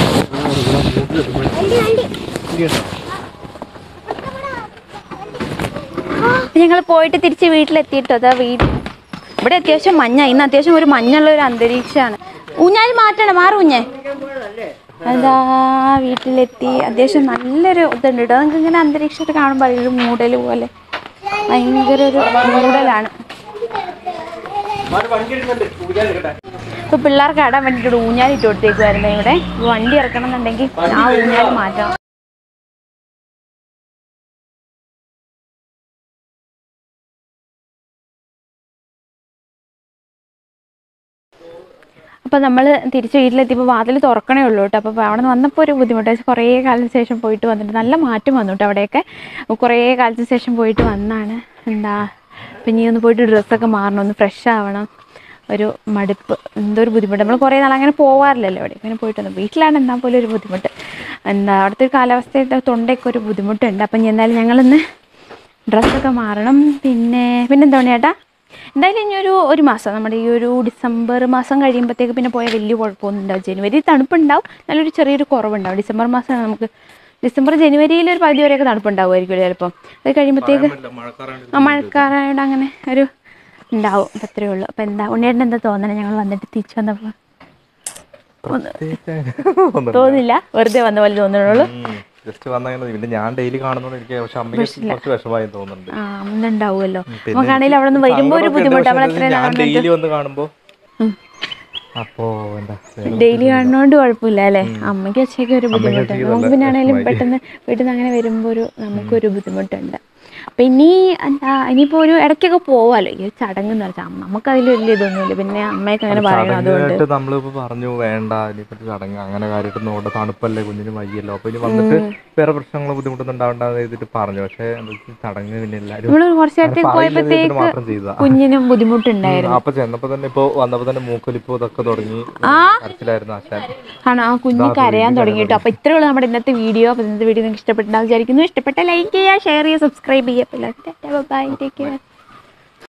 ഞങ്ങൾ പോയിട്ട് തിരിച്ച് വീട്ടിലെത്തിയിട്ടോ അതാ വീട് ഇവിടെ അത്യാവശ്യം മഞ്ഞ ഇന്ന് അത്യാവശ്യം ഒരു മഞ്ഞുള്ള ഒരു അന്തരീക്ഷമാണ് ഊഞ്ഞാൽ മാറ്റണം മാറും ഊഞ്ഞേ അതാ വീട്ടിലെത്തി അത്യാവശ്യം നല്ലൊരു ഇതുണ്ട് കേട്ടോ നമുക്ക് ഇങ്ങനെ അന്തരീക്ഷത്തിൽ കാണുമ്പോൾ ഒരു മൂടൽ പോലെ ഭയങ്കര ഒരു മൂടലാണ് ഇപ്പൊ പിള്ളേർക്ക് ആടാൻ വേണ്ടിയിട്ട് ഊഞ്ഞാൽ ഇട്ട് കൊടുത്തേക്കുമായിരുന്നു ഇവിടെ ഇപ്പൊ വണ്ടി ഇറക്കണം എന്നുണ്ടെങ്കിൽ ആ ഊഞ്ഞാൽ മാറ്റണം അപ്പോൾ നമ്മൾ തിരിച്ച് വീട്ടിലെത്തിയപ്പോൾ വാതിൽ തുറക്കണേ ഉള്ളൂ കേട്ടോ അപ്പോൾ അവിടെ നിന്ന് വന്നപ്പോൾ ഒരു ബുദ്ധിമുട്ട് കുറേ കാലത്തിന് ശേഷം പോയിട്ട് വന്നിട്ട് നല്ല മാറ്റം വന്നു കേട്ടോ അവിടെയൊക്കെ അപ്പോൾ കുറേ കാലത്തിന് ശേഷം പോയിട്ട് വന്നാണ് എന്താ പിന്നെ ഇനി ഒന്ന് പോയിട്ട് ഡ്രസ്സൊക്കെ മാറണം ഒന്ന് ഫ്രഷ് ആവണം ഒരു മടുപ്പ് എന്തോ ഒരു ബുദ്ധിമുട്ട് നമ്മൾ കുറേ നാൾ അങ്ങനെ പോവാറില്ലല്ലോ അവിടെ ഇങ്ങനെ പോയിട്ട് വന്നു വീട്ടിലാണ് എന്താ പോലും ഒരു ബുദ്ധിമുട്ട് എന്താ അവിടുത്തെ ഒരു കാലാവസ്ഥയുടെ തൊണ്ടയൊക്കെ ഒരു ബുദ്ധിമുട്ടുണ്ട് അപ്പം ഇനി എന്തായാലും ഞങ്ങളിന്ന് ഡ്രസ്സൊക്കെ മാറണം പിന്നെ പിന്നെന്താ ചേട്ടാ എന്തായാലും ഇനി ഒരു ഒരു മാസം നമ്മുടെ ഈ ഒരു ഡിസംബർ മാസം കഴിയുമ്പോഴത്തേക്ക് പിന്നെ പോയാൽ വലിയ കുഴപ്പമൊന്നും ഉണ്ടാവും ജനുവരി തണുപ്പുണ്ടാവും നല്ലൊരു ചെറിയൊരു കുറവുണ്ടാവും ഡിസംബർ മാസമാണ് നമുക്ക് ഡിസംബർ ജനുവരിയിൽ ഒരു പകുതി വരെയൊക്കെ തണുപ്പുണ്ടാവുമായിരിക്കും ചിലപ്പം അത് കഴിയുമ്പോഴത്തേക്ക് ആ മഴക്കാറായോണ്ട് അങ്ങനെ ഒരു ഉണ്ടാവും അപ്പം അത്രേ ഉള്ളൂ അപ്പം എന്താ ഉണ്ണിയേട്ടൻ എന്താ തോന്നണേ ഞങ്ങൾ വന്നിട്ട് തിരിച്ചു വന്നപ്പോൾ തോന്നില്ല വെറുതെ വന്ന പോലെ തോന്നുന്നുള്ളൂ ജസ്റ്റ് വന്നങ്ങനെ പിന്നെ ഞാൻ ഡെയിലി കാണുന്നോണ്ട് എനിക്ക് പക്ഷെ അമ്മയ്ക്ക് കുറച്ച് വിഷമായി തോന്നുന്നുണ്ട് ആ ഒന്നുണ്ടാവുമല്ലോ പിന്നെ നമുക്കാണെങ്കിൽ അവിടെ നിന്ന് വരുമ്പോൾ ഒരു സങ്കടമൊക്കെ ഉണ്ട്. ബുദ്ധിമുട്ട് പക്ഷെ നമ്മൾ എന്താ എത്രയും ഞാൻ നാൾ ഡെയിലി വന്ന് കാണുമ്പോ അപ്പോ എന്താ വേറെ ഡെയിലി കാണുന്നോണ്ട് കുഴപ്പമില്ല അല്ലേ അമ്മയ്ക്ക് അച്ഛയ്ക്ക് ഒരു ബുദ്ധിമുട്ട് അച്ഛയ്ക്ക് നമുക്ക് നല്ല പിന്നെ ആണെങ്കിലും വിഷമായി. പെട്ടെന്ന് വീട്ടിൽ നിന്ന് അങ്ങനെ വരുമ്പോൾ ഒരു നമുക്കൊരു ബുദ്ധിമുട്ടുണ്ട് അപ്പം ഇനി എന്താ ഇനിയിപ്പോൾ ഒരു ഇടയ്ക്കൊക്കെ പോവാമല്ലോ ഈ ഒരു ചടങ്ങ് എന്ന് വെച്ചാൽ നമുക്ക് അതിൽ വലിയ ഇതൊന്നുമില്ല പിന്നെ അമ്മയൊക്കെ അങ്ങനെ പറയണം അതുകൊണ്ട് ചടങ്ങായിട്ട് നമ്മളിപ്പോ പറഞ്ഞു വേണ്ട ഇനിയിപ്പോ ചടങ്ങ് അങ്ങനെ കാര്യമായിട്ട് നോട്ട് തണുപ്പല്ലേ കുഞ്ഞിന് വയ്യല്ലോ അപ്പൊ ഇനി വന്നിട്ട് വേറെ പ്രശ്നങ്ങളോ ബുദ്ധിമുട്ടൊന്നും ഉണ്ടാവണ്ടെന്ന് ചെയ്തിട്ട് പറഞ്ഞു പക്ഷെ എന്താ വെച്ചാ ചടങ്ങ് പിന്നെ എല്ലാരും നമ്മൾ കുറച്ച് നേരത്തേക്ക് അങ്ങനെ പറയില്ല എന്ന് പോയപ്പോഴത്തേക്ക് മാത്രം ചെയ്തതാ കുഞ്ഞിനും ബുദ്ധിമുട്ടുണ്ടായിരുന്നു അപ്പൊ ചെന്നപ്പോ തന്നെ ഇപ്പൊ വന്നപ്പോ തന്നെ മൂക്കൊലിപ്പോ ഇതൊക്കെ തുടങ്ങി കരച്ചിലായിരുന്നു ആശാൻ ആണ് ആ കുഞ്ഞ് കരയാൻ തുടങ്ങി കേട്ടോ അപ്പോൾ ഇത്രയേ ഉള്ളൂ നമ്മുടെ ഇന്നത്തെ വീഡിയോ അപ്പോൾ ഇന്നത്തെ വീഡിയോ നിങ്ങൾക്ക് ഇഷ്ടപ്പെട്ടുണ്ടാവും വിചാരിക്കുന്നു ഇഷ്ടപ്പെട്ട ലൈക്ക് ചെയ്യുക ഷെയർ ചെയ്യുക സബ്സ്ക്രൈബ് ചെയ്യുക അപ്പോൾ ബൈ ടേക്ക് കെയർ